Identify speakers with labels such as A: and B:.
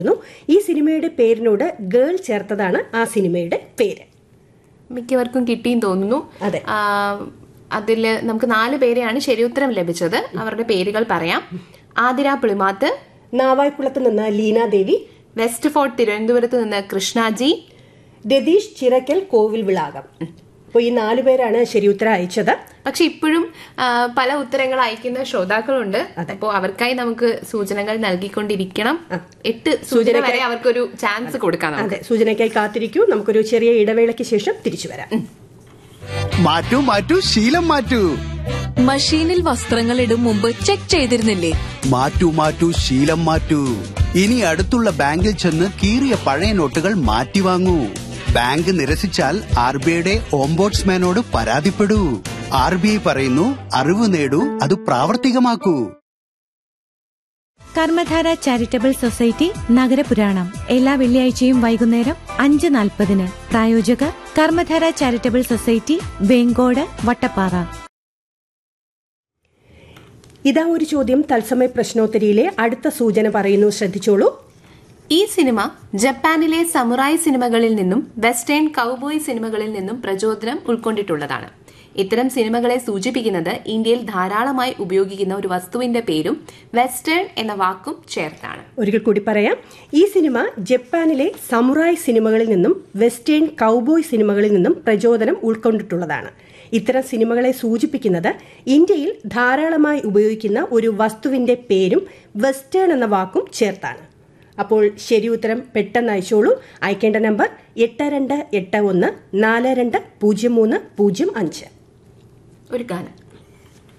A: ഈ സിനിമയുടെ പേരിനോട് ഗേൾ ചേർത്തതാണ് ആ സിനിമയുടെ പേര്
B: മിക്കവർക്കും കിട്ടിയും തോന്നുന്നു
A: അതെ.
B: അതിൽ നമുക്ക് നാല് പേരെയാണ് ശരിയുത്തരം ലഭിച്ചത് അവരുടെ പേരുകൾ പറയാം ആതിര പുളിമാത്ത്
A: നാവായ്ക്കുളത്ത് നിന്ന് ലീന ദേവി
B: വെസ്റ്റ് ഫോർട്ട് തിരുവനന്തപുരത്ത് നിന്ന് കൃഷ്ണാജി
A: രതീഷ് ചിറക്കൽ കോവിൽ വിളാകം അപ്പോൾ ഈ നാലു പേരാണ് ശരിയുത്തരം അയച്ചത്
B: പക്ഷെ ഇപ്പോഴും ആ, പല ഉത്തരങ്ങൾ അയക്കുന്ന ശ്രോതാക്കളുണ്ട് അപ്പോൾ അവർക്കായി നമുക്ക് സൂചനകൾ നൽകിക്കൊണ്ടിരിക്കണം എട്ട് സൂചന വരെ അവർക്കൊരു ചാൻസ് കൊടുക്കാം നമുക്ക്.
A: അതെ സൂചനയ്ക്കായി കാത്തിരിക്കൂ നമുക്കൊരു ചെറിയ ഇടവേളയ്ക്ക് ശേഷം തിരിച്ചു വരാം
C: മാറ്റൂ മാറ്റൂ ശീലം മാറ്റൂ
D: മഷീനിൽ വസ്ത്രങ്ങൾ ഇടും മുമ്പ് ചെക്ക് ചെയ്തിരുന്നില്ലേ
C: മാറ്റൂ മാറ്റൂ ശീലം മാറ്റൂ ഇനി അടുത്തുള്ള ബാങ്കിൽ ചെന്ന് കീറിയ പഴയ നോട്ടുകൾ മാറ്റി വാങ്ങൂ ബാങ്ക് നിരസിച്ചാൽ ആർ ബി ഐയുടെ ഓംബോട്സ്മാനോട് പരാതിപ്പെടൂ ആർ ബി ഐ പറയുന്നു അറിവ് നേടൂ അത് പ്രാവർത്തികമാക്കൂ
E: കർമ്മധാര ചാരിറ്റബിൾ സൊസൈറ്റി നഗരപുരാണം എല്ലാ വെള്ളിയാഴ്ചയും വൈകുന്നേരം അഞ്ച് നാൽപ്പതിന് പ്രായോജകർ കർമ്മധാര ചാരിറ്റബിൾ സൊസൈറ്റി വേങ്കോട് വട്ടപ്പാറ
A: ഇതാ ഒരു ചോദ്യം തത്സമയ പ്രശ്നോത്തരിയിലെ അടുത്ത സൂചന പറയുന്നു ശ്രദ്ധിച്ചോളൂ
B: ഈ സിനിമ ജപ്പാനിലെ സമുറായ് സിനിമകളിൽ നിന്നും വെസ്റ്റേൺ കൗബോയ് സിനിമകളിൽ നിന്നും പ്രചോദനം ഉൾക്കൊണ്ടിട്ടുള്ളതാണ് ഇത്തരം സിനിമകളെ സൂചിപ്പിക്കുന്നത് ഇന്ത്യയിൽ ധാരാളമായി ഉപയോഗിക്കുന്ന ഒരു വസ്തുവിന്റെ പേരും വെസ്റ്റേൺ എന്ന വാക്കും ചേർത്താണ്
A: ഒരിക്കൽ കൂടി പറയാം ഈ സിനിമ ജപ്പാനിലെ സമുറായ് സിനിമകളിൽ നിന്നും വെസ്റ്റേൺ കൗബോയ് സിനിമകളിൽ നിന്നും പ്രചോദനം ഉൾക്കൊണ്ടിട്ടുള്ളതാണ് ഇത്തരം സിനിമകളെ സൂചിപ്പിക്കുന്നത് ഇന്ത്യയിൽ ധാരാളമായി ഉപയോഗിക്കുന്ന ഒരു വസ്തുവിന്റെ പേരും വെസ്റ്റേൺ എന്ന വാക്കും ചേർത്താണ് അപ്പോൾ ശരി ഉത്തരം പെട്ടെന്ന് അയച്ചോളൂ അയക്കേണ്ട നമ്പർ എട്ട് രണ്ട് എട്ട് ഒന്ന് നാല് രണ്ട് പൂജ്യം മൂന്ന് പൂജ്യം അഞ്ച്
B: ഒരു ഗാനം